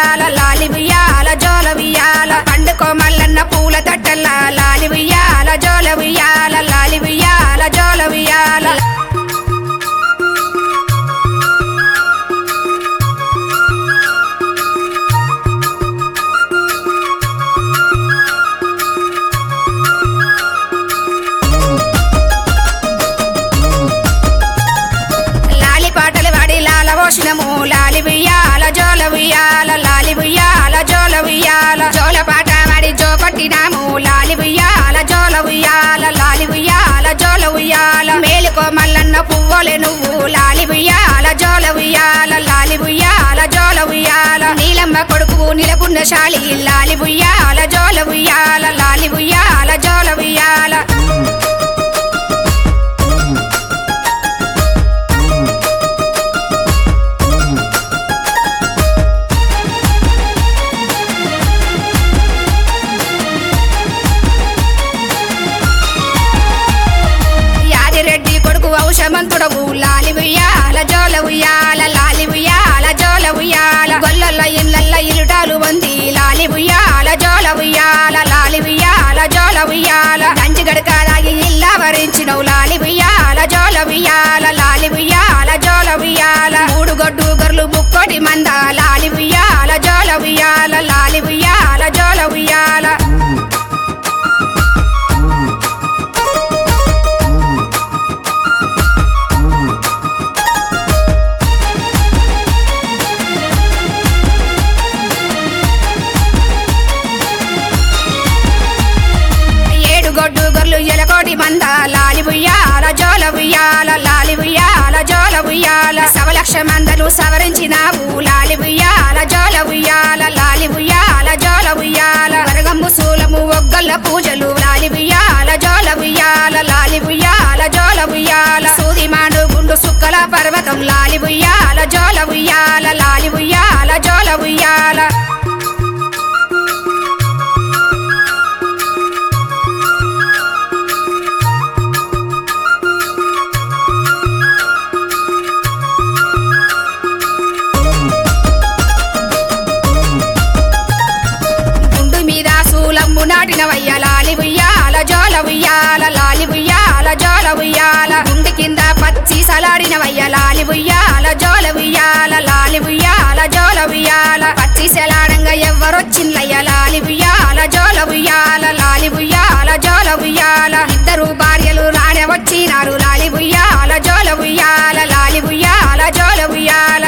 ఉయ్యాల లాలి ఉయ్యాల జోల ఉయ్యాల పండుకో మల్లన్న పూల తట్టల్ల లాలి ఉయ్యాల జోల ఉయ్యాల లాలి ఉయ్యాల జోల ఉయ్యాల లాలి పాటలు వాడి లాల పోషణము లాలి ఉయ్యాల జోల ఉయ్యాల లాలి ఉయ్యాల జోల ఉయ్యాల జోల పాట వాడి జో కొట్టినాము లాలి ఉయ్యాల జోల ఉయ్యాల లాలి ఉయ్యాల జోల ఉయ్యాల మేలుకో మల్లన్న పువ్వులే నువ్వు లాలి ఉయ్యాల జోల ఉయ్యాల లాలి ఉయ్యాల జోల ఉయ్యాల నీలమ్మ కొడుకు నిలకున్న శాలి లాలి ఉయ్యాల జోల ఉయ్యాల లాలి ఉయ్యాల జోల ఉయ్యాల యాదిరెడ్డి కొడుకు ఔషమంతుడవు లాలి ఉయ్యాల జోల ఉయ్యాల లాలి ఉయ్యాల జోల ఉయ్యాల గొల్లల ఇళ్ళల్ల ఇలుటాలు వంది లాలి ఉయ్యాల జోల ఉయ్యాల లాలి ఉయ్యాల జోల ఉయ్యాల గంజి గడక రాగి ఇల్ల వరించినవు లాలి ఉయ్యాల జోల ఉయ్యాల లాలి ఉయ్యాల జోల ఉయ్యాల మూడు గొడ్డు గొర్లు ముక్కోటి మంద లాలి ఉయ్యాల జోల ఉయ్యాల లాలి ఉయ్యాల జోల ఉయ్యాల ఏడు గొడ్డు గొర్లు ఎలకోటి మంద లాలి ఉయ్యాల జోల ఉయ్యాల లాలి ఉయ్యాల జోల ఉయ్యాల సవలక్ష మందలు సవరించినావు లాలి ఉయ్యాల జోల ఉయ్యాల లాలి ఉయ్యాల జోల ఉయ్యాల వరగమ్ము శూలము ఒగ్గల్ల పూజలు లాలి ఉయ్యాల జోల ఉయ్యాల లాలి ఉయ్యాల జోల ఉయ్యాల సూది మాడు గుండు సుక్కల పర్వతం లాలి ఉయ్యాల జోల ఉయ్యాల లాలి ఉయ్యాల జోల ఉయ్యాల గుండు మీద శూలమ్ము నాటిన వయ్య లాలి ఉయ్యాల జోల ఉయ్యాల లాలి ఉయ్యాల జోల ఉయ్యాల గుండు కింద పచ్చి సలాడిన వయ్య లాలి ఉయ్యాల జోల ఉయ్యాల లాలి ఉయ్యాల జోల ఉయ్యాల పచ్చి సలాడంగా ఎవ్వరొచ్చిందయ్య లాలి ఉయ్యాల జోల ఉయ్యాల లాలి ఉయ్యాల జోల ఉయ్యాల ఇద్దరు భార్యలు రానే వచ్చినారు లాలి ఉయ్యాల జోల ఉయ్యాల లాలి ఉయ్యాల జోల ఉయ్యాల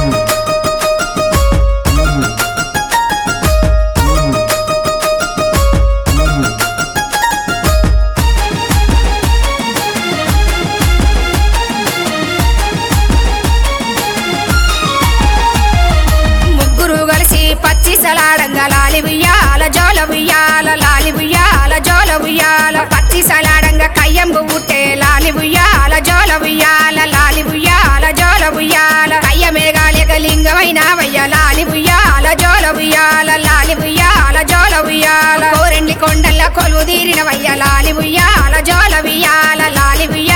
ముగ్గురు కలిసి పచ్చి సలాడంగా లాలి ఉయ్యాల జోల ఉయ్యాల లాలి ఉయ్యాల జోల ఉయ్యాల పచ్చి సలాడంగా కయ్యంబు ఉట్టే లాలి ఉయ్యాల జోల ఉయ్యాల లాలి ఉయ్యాల జోల ఉయ్యాల కయ్య మేఘాలేక లింగమైన వయ్య లాలి ఉయ్యాల జోల ఉయ్యాల లాలి ఉయ్యాల జోల ఉయ్యాల కోరెండి కొండల్ల కొలువు తీరిన వయ్య లాలి ఉయ్యాల జోల ఉయ్యాల లాలి ఉయ్యాల